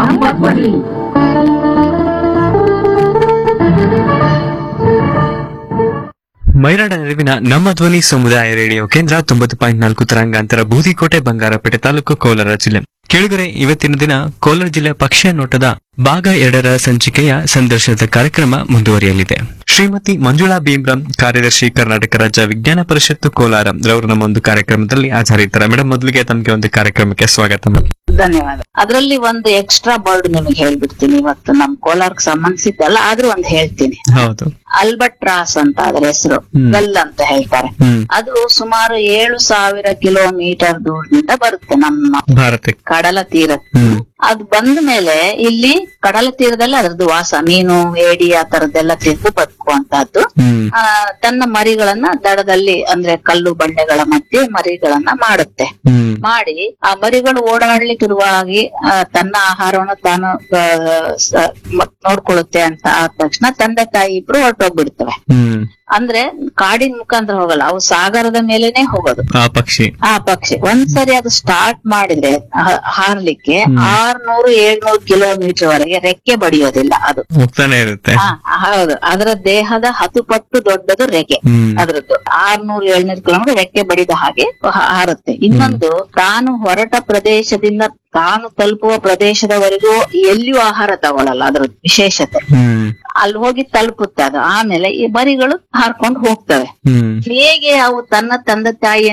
ನಮ್ಮ ಧ್ವನಿ ಮೈರಾಡ ನಡುವಿನ ನಮ್ಮ ಧ್ವನಿ ಸಮುದಾಯ ರೇಡಿಯೋ ಕೇಂದ್ರ ತೊಂಬತ್ತು ಪಾಯಿಂಟ್ ನಾಲ್ಕು ತರಂಗಾಂತರ ಬೂದಿಕೋಟೆ ಬಂಗಾರಪೇಟೆ ತಾಲೂಕು ಕೋಲಾರ ಜಿಲ್ಲೆ ಕೆಳಗರೆ ಇವತ್ತಿನ ದಿನ ಕೋಲಾರ ಜಿಲ್ಲೆ ಪಕ್ಷಿಯ ನೋಟದ ಭಾಗ ಎರಡರ ಸಂಚಿಕೆಯ ಸಂದರ್ಶನದ ಕಾರ್ಯಕ್ರಮ ಮುಂದುವರಿಯಲಿದೆ ಶ್ರೀಮತಿ ಮಂಜುಳಾ ಭೀಮ್ರಾಮ್ ಕಾರ್ಯದರ್ಶಿ ಕರ್ನಾಟಕ ರಾಜ್ಯ ವಿಜ್ಞಾನ ಪರಿಷತ್ತು ಕೋಲಾರ ರವರು ನಮ್ಮ ಒಂದು ಕಾರ್ಯಕ್ರಮದಲ್ಲಿ ಹಾಜರಿದ್ದಾರೆ ಮೇಡಮ್ ಮೊದಲಿಗೆ ತಮಗೆ ಒಂದು ಕಾರ್ಯಕ್ರಮಕ್ಕೆ ಸ್ವಾಗತ madam. ಧನ್ಯವಾದ ಅದರಲ್ಲಿ ಒಂದು ಎಕ್ಸ್ಟ್ರಾ ಬರ್ಡ್ ನಿಮಗೆ ಹೇಳ್ಬಿಡ್ತೀನಿ ಇವತ್ತು ನಮ್ ಕೋಲಾರಕ್ಕೆ ಸಂಬಂಧಿಸಿದ್ದಲ್ಲ ಆದ್ರೂ ಒಂದು ಹೇಳ್ತೀನಿ ಹೌದು ಅಲ್ಬಟ್ರಾಸ್ ಅಂತ ಅದ್ರ ಹೆಸರು ಹ್ಮ್. ಗಲ್ ಅಂತ ಹೇಳ್ತಾರೆ ಹ್ಮ್ ಅದು ಸುಮಾರು ಏಳು ಸಾವಿರ ಕಿಲೋಮೀಟರ್ ದೂರದಿಂದ ಬರುತ್ತೆ ನಮ್ಮ ಭಾರತಕ್ಕೆ ಕಡಲ ತೀರ ಹ್ಮ್ ಅದು ಬಂದ ಮೇಲೆ ಇಲ್ಲಿ ಕಡಲ ತೀರದಲ್ಲಿ ಅದ್ರದ್ದು ವಾಸ ಮೀನು ಏಡಿ ಆ ತರದ್ದೆಲ್ಲ ತಿಂದು ಬದುಕುವಂತಹದ್ದು ಹ್ಮ್ ಆ, ತನ್ನ ಮರಿಗಳನ್ನ ದಡದಲ್ಲಿ ಅಂದ್ರೆ ಕಲ್ಲು ಬಂಡೆಗಳ ಮಧ್ಯೆ ಮರಿಗಳನ್ನ ಮಾಡುತ್ತೆ ಹ್ಮ್ ಮಾಡಿ ಆ ಮರಿಗಳು ಓಡಾಡ್ಲಿಕ್ಕಿರುವಾಗಿ ಆ, ತನ್ನ ಆಹಾರವನ್ನು ತಾನು ಆ, ಸ- ಮ- ನೋಡ್ಕೊಳ್ಳುತ್ತೆ ಅಂತ ಆದ ತಕ್ಷಣ ತಂದೆ ತಾಯಿ ಇಬ್ರು ಹೊರಟೋಗ್ಬಿಡ್ತವೆ ಹ್ಮ್ ಅಂದ್ರೆ ಕಾಡಿನ ಮುಖಾಂತರ ಹೋಗಲ್ಲ ಅವು ಸಾಗರದ ಮೇಲೆನೆ ಹೋಗೋದು ಆ ಪಕ್ಷಿ ಆ ಪಕ್ಷಿ ಒಂದ್ಸರಿ ಅದು ಸ್ಟಾರ್ಟ್ ಮಾಡಿದ್ರೆ ಹ- ಹಾರ್ಲಿಕ್ಕೆ ಆರ್ನೂರು ಏಳ್ನೂರು ಕಿಲೋಮೀಟರ್ ವರೆಗೆ ರೆಕ್ಕೆ ಬಡಿಯೋದಿಲ್ಲ ಅದು ಹೋಗ್ತಾನೆ ಇರುತ್ತೆ ಹಾ ಹೌದು ಅದರ ದೇಹದ ಹತ್ತು ಪಟ್ಟು ದೊಡ್ಡದು ರೆಕ್ಕೆ ಹ್ಮ್ ಅದ್ರದ್ದು ಆರ್ನೂರು ಏಳ್ನೂರು ಕಿಲೋಮೀಟರ್ ರೆಕ್ಕೆ ಬಡಿದ ಹಾಗೆ ಹ- ಹಾರುತ್ತೆ ಇನ್ನೊಂದು ತಾನು ಹೊರಟ ಪ್ರದೇಶದಿಂದ ತಾನು ತಲುಪುವ ಪ್ರದೇಶದವರೆಗೂ ಎಲ್ಲಿಯೂ ಆಹಾರ ತಗೊಳಲ್ಲ ಅದ್ರ ವಿಶೇಷತೆ ಹ್ಮ್ ಅಲ್ಲಿ ಹೋಗಿ ತಲುಪುತ್ತೆ ಅದು ಆಮೇಲೆ ಈ ಮರಿಗಳು ಹಾರ್ಕೊಂಡು ಹೋಗ್ತವೆ ಹ್ಮ್ ಹೇಗೆ ಅವು ತನ್ನ ತಂದೆ ತಾಯಿಯ